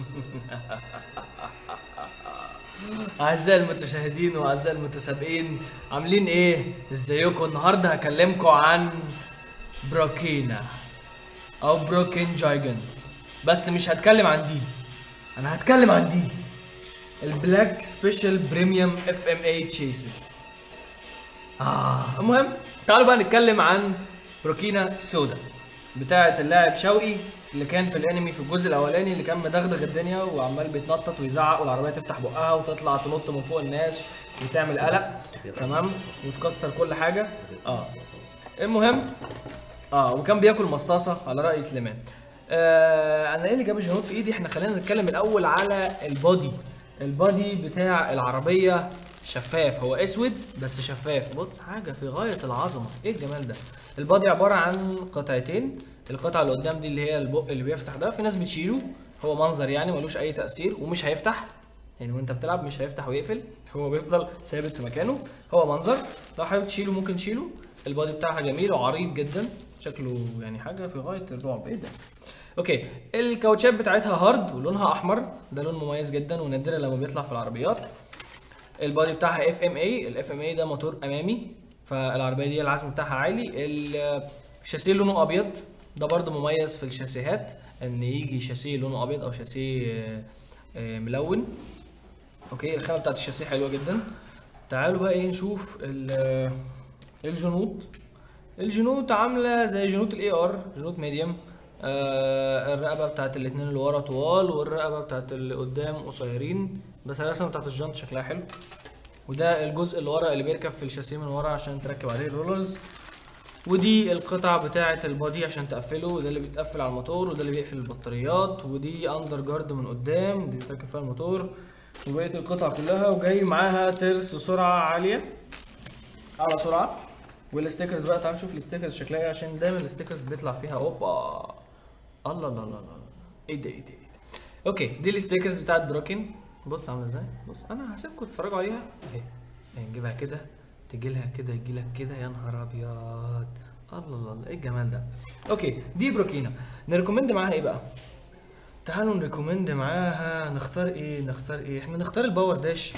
أعزائي المتشاهدين وأعزائي المتسابقين عاملين إيه؟ إزيكم؟ النهاردة هكلمكم عن بروكينا أو بروكن جايجنت بس مش هتكلم عن دي أنا هتكلم عن دي البلاك سبيشال بريميوم اف ام اي تشيسز آه المهم تعالوا بقى نتكلم عن بروكينا سودا بتاعة اللاعب شوقي اللي كان في الانمي في الجزء الاولاني اللي كان مدغدغ الدنيا وعمال بيتنطط ويزعق والعربيه تفتح بقها وتطلع تنط من فوق الناس وتعمل قلق تمام وتكسر كل حاجه اه المهم اه وكان بياكل مصاصه على راي سليمان آه انا ايه اللي جاب الجنود في ايدي احنا خلينا نتكلم الاول على البودي البودي بتاع العربيه شفاف هو اسود بس شفاف بص حاجه في غايه العظمه ايه الجمال ده البادي عباره عن قطعتين القطعه اللي قدام دي اللي هي البق اللي بيفتح ده في ناس بتشيله هو منظر يعني ملوش اي تاثير ومش هيفتح يعني وانت بتلعب مش هيفتح ويقفل هو بيفضل ثابت في مكانه هو منظر لو حابب تشيله ممكن تشيله البادي بتاعها جميل وعريض جدا شكله يعني حاجه في غايه الرعب ايه ده اوكي الكاوتشات بتاعتها هارد ولونها احمر ده لون مميز جدا ونادرا لما بيطلع في العربيات البادي بتاعها اف ام اي الاف ام اي ده موتور امامي فالعربيه دي العزم بتاعها عالي الشاسيه لونه ابيض ده برضو مميز في الشاسيهات ان يجي شاسيه لونه ابيض او شاسيه آه، آه، ملون اوكي الخامه بتاعت الشاسيه حلوه جدا تعالوا بقى ايه نشوف ال- آه، الجنود الجنود عامله زي جنود الاي ار جنود ميديوم آه الرقبه بتاعت الاتنين اللي ورا طوال والرقبه بتاعت اللي قدام قصيرين بس الرسمه بتاعت الجنط شكلها حلو وده الجزء اللي ورا اللي بيركب في الشاسيه من ورا عشان تركب عليه الرولرز ودي القطع بتاعة البادي عشان تقفله وده اللي بيتقفل على الموتور وده اللي بيقفل البطاريات ودي اندر جارد من قدام دي بتركب فيها الموتور وبقية القطع كلها وجاي معاها ترس سرعة عالية أعلى سرعة والستيكرز بقى تعال نشوف الستيكرز شكلها ايه عشان دايما الستيكرز بيطلع فيها اوبا الله الله الله الله ايه ده ايه ده ايه ده اوكي دي الستيكرز بتاعت بروكن بص عامله ازاي بص انا هسيبكم تتفرجوا عليها اهي اهي نجيبها كده تجي لها كده يجي لك كده يا نهار ابيض الله الله الله ايه الجمال ده اوكي دي بروكينا نريكومند معاها ايه بقى تعالوا نريكومند معاها نختار ايه نختار ايه احنا نختار الباور داش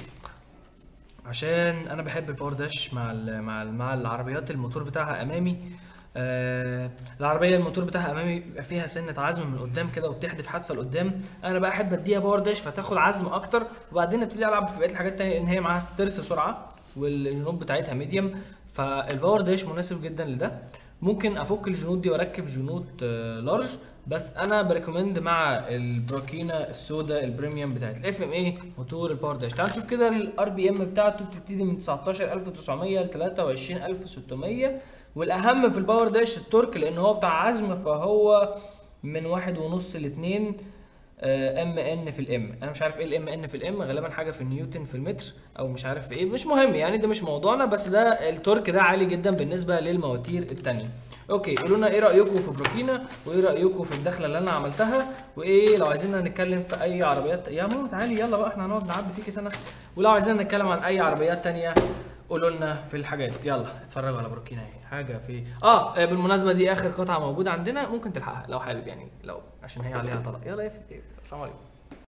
عشان انا بحب الباور داش مع ال مع ال مع العربيات الموتور بتاعها امامي آه العربيه الموتور بتاعها امامي بيبقى فيها سنه عزم من قدام كده وبتحدف حدفه لقدام انا بقى احب اديها باور داش فتاخد عزم اكتر وبعدين ابتدي العب في بقيه الحاجات التانية لان هي معاها ترس سرعه والجنوب بتاعتها ميديوم فالباور داش مناسب جدا لده ممكن افك الجنود دي واركب جنود آه لارج بس انا بريكومند مع البروكينا السودا البريميوم بتاعت الاف ام اي موتور الباور داش تعال نشوف كده الار بي ام بتاعته بتبتدي من 19900 ل 23600 والاهم في الباور داش التورك لان هو بتاع عزم فهو من واحد ونص لاتنين ام ان في الام انا مش عارف ايه الام ان في الام غالبا حاجه في نيوتن في المتر او مش عارف ايه مش مهم يعني ده مش موضوعنا بس ده التورك ده عالي جدا بالنسبه للمواتير التانية اوكي قولوا لنا ايه رايكم في بروكينا وايه رايكم في الدخله اللي انا عملتها وايه لو عايزين نتكلم في اي عربيات يا ماما تعالي يلا بقى احنا هنقعد نعبي فيكي سنه ولو عايزين نتكلم عن اي عربيات تانية قولوا لنا في الحاجات يلا اتفرجوا على بروكينا اهي حاجه في اه آه، بالمناسبه دي اخر قطعه موجوده عندنا ممكن تلحقها لو حابب يعني لو عشان هي عليها طلب يلا يا السلام عليكم